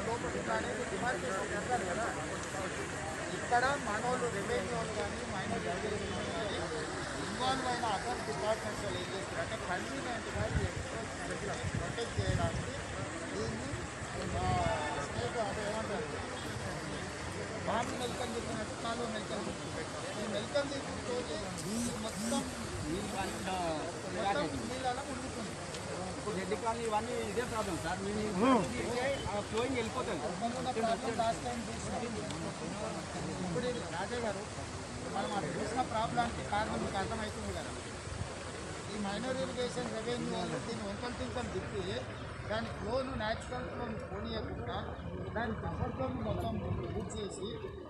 లోపల ఇట్లా అనేది డిమార్కేషన్ చేస్తారు కదా ఇక్కడ మనోళ్ళు రెవెన్యూ వాళ్ళు కానీ మైనర్ ఇరిగేషన్ కానీ ఇన్వాల్వ్ అయిన అదర్ డిపార్ట్మెంట్స్ వాళ్ళు ఏం చేస్తారు అంటే కన్వీనియంట్గా ప్రొటెక్ట్ చేయడానికి దీన్ని స్టేట్ అదే ఏమంటారు బాంబు మెల్కం చెప్పినట్టు నాలుగు మెల్కం తీసుకుపెట్టారు ఈ మెల్కం తీసుకుంటే మొత్తం మొత్తం నీళ్ళలో ఉండుతుంది ఇప్పుడు రెడ్డి కాలనీ ఇవన్నీ ఇదే ప్రాబ్లం సార్ మేము ఫ్లోయింగ్ వెళ్ళిపోతుంది ఉన్న ప్రాబ్లం లాస్ట్ టైం చూసినాం ఇప్పుడు ఇది రాజే గారు మనం అది చూసిన ప్రాబ్లానికి కారణం మీకు అర్థమవుతుంది కదా ఈ మైనర్ ఇరిగేషన్ రెవెన్యూ వాళ్ళు దీన్ని వంకల టింకలు తిప్పి దాని ఫ్లోను న్యాచురల్ ఫ్లోను పోనీయకుండా దాని బఫర్తో మొత్తం బుక్ చేసి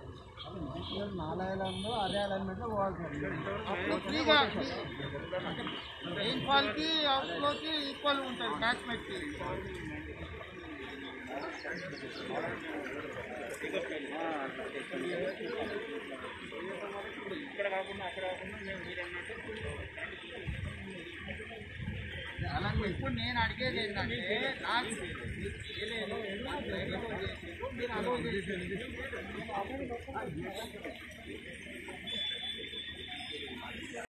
నాలుగు అదే అలైన్మెంట్లో పోవాలి అప్పుడు ఫ్రీగా రెయిన్ ఫాల్కి అవుట్ఫ్లోకి ఈక్వల్ ఉంటుంది క్యాచ్మెంట్కి అలాగే ఇప్పుడు నేను అడిగేది ఏంటంటే నాకు మీరు చేయలేదు మీరు అలో చేసేది